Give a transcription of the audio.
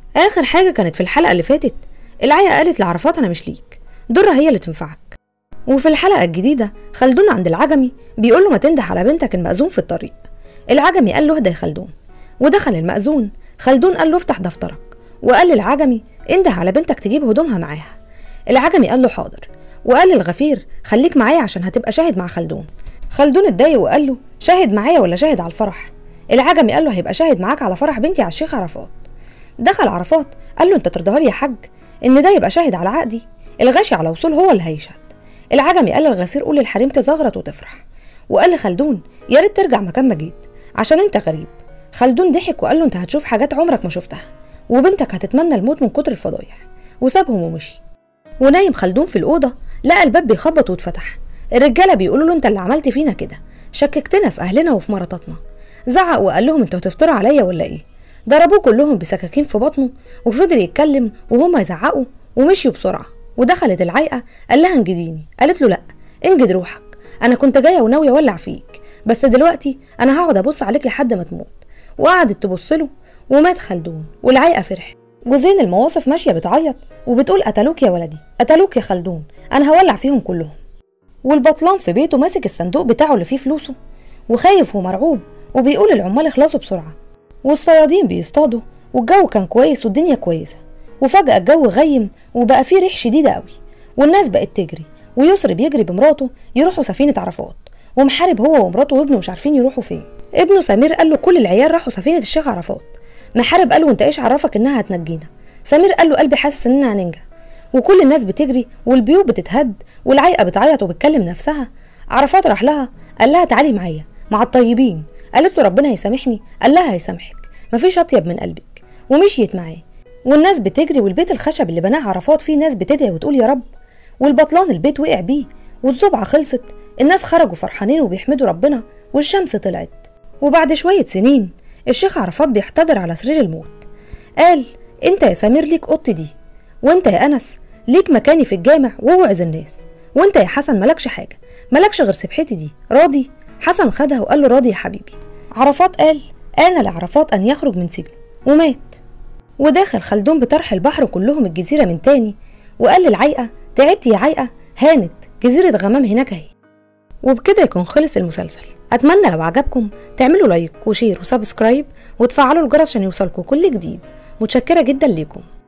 اخر حاجه كانت في الحلقه اللي فاتت العيا قالت لعرفات انا مش ليك دره هي اللي تنفعك وفي الحلقه الجديده خلدون عند العجمي بيقول له ما تنده على بنتك المأذون في الطريق العجمي قال له اهدى يا خلدون ودخل المأذون خلدون قال له افتح دفترك وقال للعجمي انده على بنتك تجيب هدومها معاها العجمي قال له حاضر وقال للغفير خليك معايا عشان هتبقى شاهد مع خلدون خلدون اتضايق وقال له شاهد معايا ولا شاهد على الفرح العجمي قال له هيبقى شاهد معاك على فرح بنتي على الشيخ عرفات دخل عرفات قال له انت ترضاها لي يا حاج ان ده يبقى شاهد على عقدي الغاشي على وصول هو اللي هيشهد العجمي قال للغفير قول للحريم تزغرط وتفرح وقال لخلدون يا ريت ترجع مكان ما جيت عشان انت غريب خلدون ضحك وقال له انت هتشوف حاجات عمرك ما شفتها وبنتك هتتمنى الموت من كتر الفضايح وسابهم ومشي ونايم خلدون في الأوضة لقى الباب بيخبط واتفتح الرجالة بيقولوا له انت اللي عملت فينا كده شككتنا في أهلنا وفي مراتاتنا زعق وقال لهم انتوا هتفتروا عليا ولا ايه ضربوه كلهم بسكاكين في بطنه وفضل يتكلم وهم يزعقوا ومشيوا بسرعة ودخلت العيقة قال لها انجديني قالت له لا انجد روحك انا كنت جاية وناوية اولع فيك بس دلوقتي انا هقعد ابص عليك لحد ما تموت وقعدت تبص له ومات خلدون والعيقة فرحت جوزين المواصف ماشية بتعيط وبتقول قتلوك يا ولدي قتلوك يا خلدون انا هولع فيهم كلهم والبطلان في بيته ماسك الصندوق بتاعه اللي فيه فلوسه وخايف ومرعوب وبيقول العمال اخلصوا بسرعة والصيادين بيصطادوا والجو كان كويس والدنيا كويسة وفجأة الجو غيم وبقى فيه ريح شديدة قوي والناس بقت تجري ويسري بيجري بمراته يروحوا سفينة عرفات ومحارب هو ومراته وابنه مش عارفين يروحوا فين ابنه سمير قال له كل العيال راحوا سفينة الشيخ عرفات محارب قال له انت ايش عرفك انها هتنجينا سمير قال له قلبي حاسس اننا هننجح وكل الناس بتجري والبيوت بتتهد والعيقة بتعيط وبتكلم نفسها عرفات راح لها قال لها تعالي معايا مع الطيبين قالت له ربنا يسامحني قال لها هيسامحك مفيش اطيب من قلبك ومشيت معاه والناس بتجري والبيت الخشب اللي بناه عرفات فيه ناس بتدعي وتقول يا رب والبطلان البيت وقع بيه والزبعة خلصت الناس خرجوا فرحانين وبيحمدوا ربنا والشمس طلعت وبعد شوية سنين الشيخ عرفات بيحتضر على سرير الموت قال انت يا سمير ليك اوضتي دي وانت يا انس ليك مكاني في الجامع ووعظ الناس وانت يا حسن ملكش حاجه ملكش غير سبحتي دي راضي حسن خدها وقال له راضي يا حبيبي عرفات قال آن لعرفات أن يخرج من سجنه ومات وداخل خلدون بطرح البحر كلهم الجزيرة من تاني وقال للعيقة تعبت يا عيقة هانت جزيرة غمام هناك اهي وبكده يكون خلص المسلسل أتمنى لو عجبكم تعملوا لايك وشير وسبسكرايب وتفعلوا الجرس عشان يوصلكم كل جديد متشكرة جدا ليكم